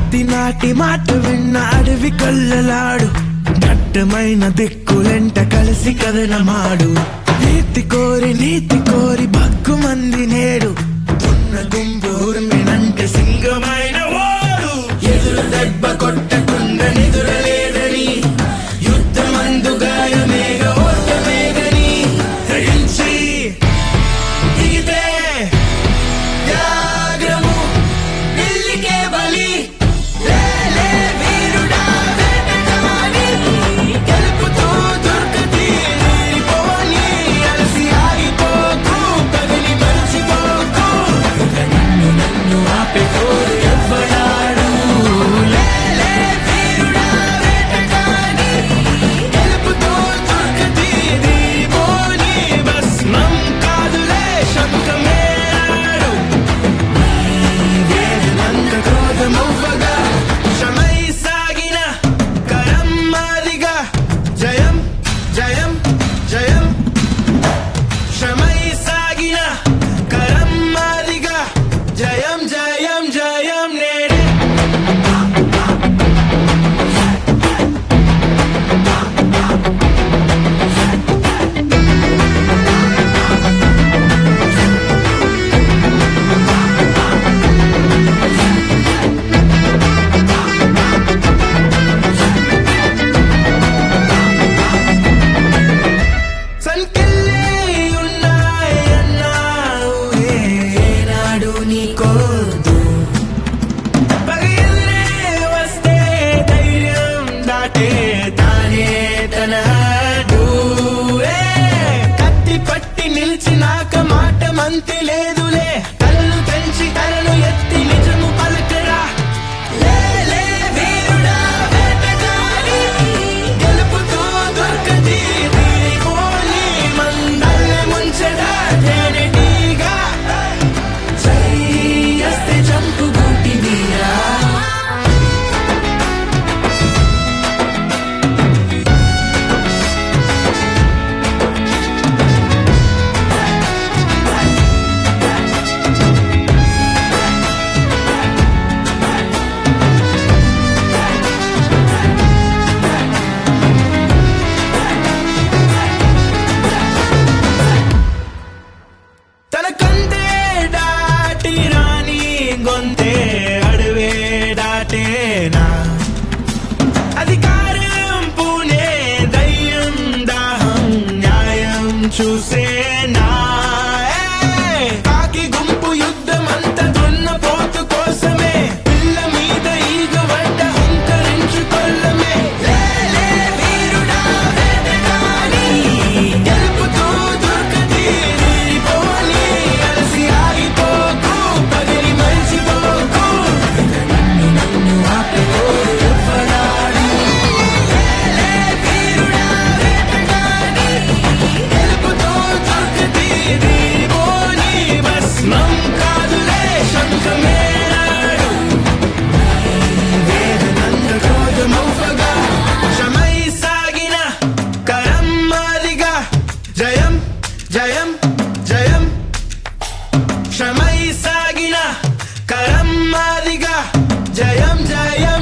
కత్తి నాటి మాట విన్న అడవి కళ్ళలాడు దట్టమైన దిక్కులెంట కలిసి కదనమాడు నీతి కోరి నీతి కోరి భక్కు మంది నేడు ఉన్న గుంపు ఉరిమినంటే సింగమైన ఓడు ఎదురు దెబ్బ కొట్టకుండా నిదురలేదని యుద్ధమందు గాయమేగ ఓటమేగని గ్రహించి దిగితే త్యాగము ఢిల్లీకే బలి లేలే వీరుడా వేటగాని గెలుపుతూ దుర్గతి పోని అలసి ఆగిపోకు పగని మర్చిపోకు ఇక నన్ను నన్ను ఆపేటోడు ఎవ్వడాడు లేలే వీరుడా వేటగాని గెలుపుతూ దుర్గతి పోని భస్మం కాదులే శంఖమేనాడు వేదనంత క్రోధమవ్వగా శ్రమై సాగిన కరమ్మాదిగా జయం జయం జయం శ్రమై సాగిన కరమ్మాదిగా జయం జయం జయం నేడే సంకెళ్ళే ఉన్నాయన్నావు ఏనాడు నీకోదు పగలే వస్తే ధైర్యం దాటే తానే తన హద్దు. ఏ, కత్తి పట్టి నిలిచినాక మాట మంతి లేదులే తలను పెంచి తలను ఎత్తి నిజము పలకరా లేలే వీరుడా వేటగాని గెలుపుతూ దొరకది పోలి మందల్లె ముంచెడా తేనెటీగా చెయ్యస్తే చంపు గుట్టి మీరా తన కంటే దాటి రాని గొంతే అడవే దాటేనా అధికారం పూనే దయ్యం దాహం న్యాయం చూసేనా ఏ, కాకి గుంపు యుద్ధమంత దున్న పోతు కోసమే పిల్ల మీద ఈగ వడ్డ హుంకరించుకొల్లమే లేలే వీరుడా వేటగాని గెలుపుతూ దొరకది పోని అలసి ఆగిపోకు పగిలి మరిచిపోకు ఇక నన్ను నన్ను ఆపేటోడు ఎవ్వడాడు లేలే వీరుడా వేటగాని గెలుపుతూ దొరకది పోని భస్మం కాదులే శంఖమేనాడు వేదనంద క్రోధమౌపగా శ్రమై సాగిన కరమ్మాదిగా జయం జయం జయం శ్రమై సాగిన కరమ్మాదిగా జయం జయం